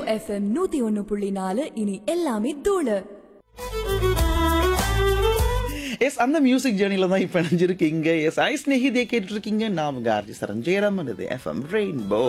FM நூத்தி ஒன்னு புள்ளி நாலு இனி எல்லாமே தூளு எஸ் அந்த மியூசிக் ஜேர்னில தான் இப்போ நினைஞ்சிருக்கீங்க எஸ் ஐ ஸ்நேகிதியை கேட்டு இருக்கீங்க நான் உங்க ஆர்ஜி சரண் ஜெயராமன் இது எஃப்எம் ரெயின்போ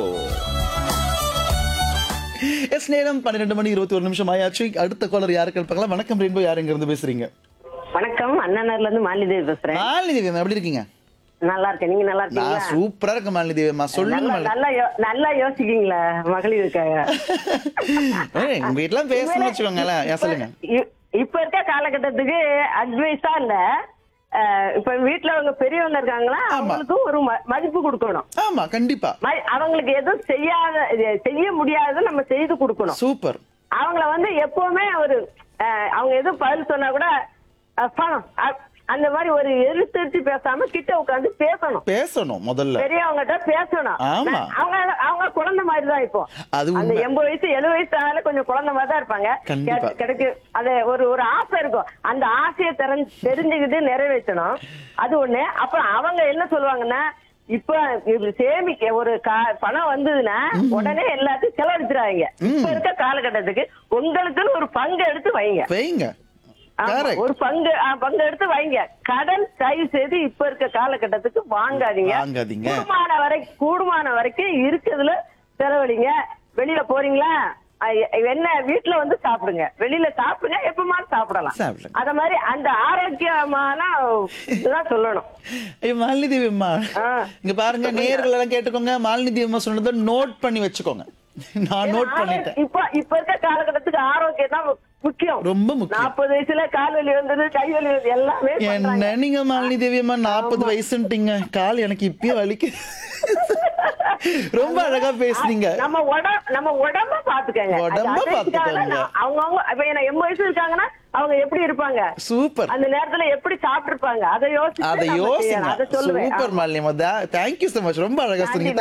எஸ் நேரம் பன்னிரெண்டு மணி இருபத்தி ஒரு நிமிஷம் ஆயாச்சு அடுத்த காலர் யாருக்கு பார்க்கலாம் வணக்கம் ரெயின்போ யார் எங்க இருந்து பேசுறீங்க வணக்கம் அண்ணனர்ல இருந்து மாலிதேவி பேசுறேன் மாலினி தேவி எப்படி இருக்கீங்க நல்லா இருக்கேன் நீங்க நல்லா நான் இருக்கீங்களா சூப்பரா இருக்கேன் மாலினி தேவி அம்மா சொல்லுங்க நல்லா மாலினி நல்லா யோ- நல்லா யோசிக்கீங்களா மகளிருக்காக ஏய், உங்க வீட்டுலாம் பேசணும்னு வச்சுக்கோங்களேன் ஏன் சொல்லுங்க இ- இப்ப இருக்க காலகட்டத்துக்கு அட்வைஸா இல்ல அஹ், இப்ப வீட்டுல அவங்க பெரியவங்க இருக்காங்களா ஆமா. அவங்களுக்கு ஒரு ம- மதிப்பு கொடுக்கணும் ஆமா கண்டிப்பா ம- அவங்களுக்கு எதுவும் செய்யாத இது செய்ய முடியாததை நம்ம செய்து கொடுக்கணும் சூப்பர் அவங்கள வந்து எப்பவுமே ஒரு அஹ், அவங்க எதுவும் பதில் சொன்னா கூட அஹ், பணம் அ- அந்த மாதிரி ஒரு எதிர்த்து பேசாம கிட்ட உட்காந்து பேசணும் பேசணும் முதல்ல பெரியவங்ககிட்ட பேசணும் ஆமா. நான் அவங்க அவங்க குழந்தை மாதிரி தான் இப்போ அது அந்த உண்மை. எண்பது வயசு எழுபது வயசு ஆனாலும் கொஞ்சம் குழந்தை மாதிரி தான் இருப்பாங்க கண்டிப்பா. கெ- கிடைக்கு அது ஒரு ஒரு ஆசை இருக்கும் அந்த ஆசையை தெரிஞ்சு தெரிஞ்சுக்கிட்டு நிறைவேற்றணும் அது ஒண்ணு அப்புறம் அவங்க என்ன சொல்லுவாங்கன்னா இப்ப இப்படி சேமிக்க ஒரு கா- பணம் வந்ததுன்னா உடனே எல்லாத்தையும் செலவழிச்சிடாதீங்க இப்ப இருக்க காலகட்டத்துக்கு உங்களுக்குன்னு ஒரு பங்கு எடுத்து வைங்க வைங்க ஆமா, கரெக்ட் ஒரு பங்கு ஆ, பங்கு எடுத்து வைங்க கடன் தயவு செய்து இப்ப இருக்க காலகட்டத்துக்கு வாங்காதீங்க வாங்காதீங்க. கூடுமான வரை கூடுமான வரைக்கும் இருக்கிறதுல செலவழிங்க வெளியில போறீங்களா அ, என்ன வீட்டுல வந்து சாப்பிடுங்க வெளியில சாப்பிடுங்க எப்பமாவது சாப்பிடலாம் சாப்பிடுங்க. அத மாதிரி அந்த ஆரோக்கியமான இதுதான் சொல்லணும் ஐயோ மாலினி தேவி அம்மா ஆ. இங்க பாருங்க நேர்கள் எல்லாம் கேட்டுக்கோங்க மாலினி தேவி அம்மா சொன்னதை நோட் பண்ணி வச்சுக்கோங்க நான் நோட் பண்ணிட்டேன் இப்ப இப்ப இருக்க காலகட்டத்துக்கு ஆரோக்கியம் தான் முக்கியம் ரொம்ப முக்கியம் நாற்பது வயசுல கால் வலி வந்தது கை வலி வந்தது எல்லாமே பண்றாங்க. என்ன நீங்க மாலினி தேவி அம்மா நாற்பது வயசுன்ட்டீங்க கால் எனக்கு இப்பயும் வலிக்கு ரொம்ப அழகா பேசுனீங்க நம்ம உடம்பு நம்ம உடம்ப பாத்துக்கங்க உடம்ப அது பாத்துக்கோங்க. அட்வைஸ்க்காக நான் அவங்கவங்க இப்ப என்ன எண்பது வயசு இருக்காங்கன்னா அவங்க எப்படி இருப்பாங்க சூப்பர் அந்த நேரத்துல எப்படி சாப்பிட்டு இருப்பாங்க அதை யோசிச்சு அதை நம்ம யோசிங்க செய்யணும். அதை சொல்லுவேன் சூப்பர் மாலினி அம்மா தேங்க்யூ so மச் ரொம்ப அழகா சொன்னீங்க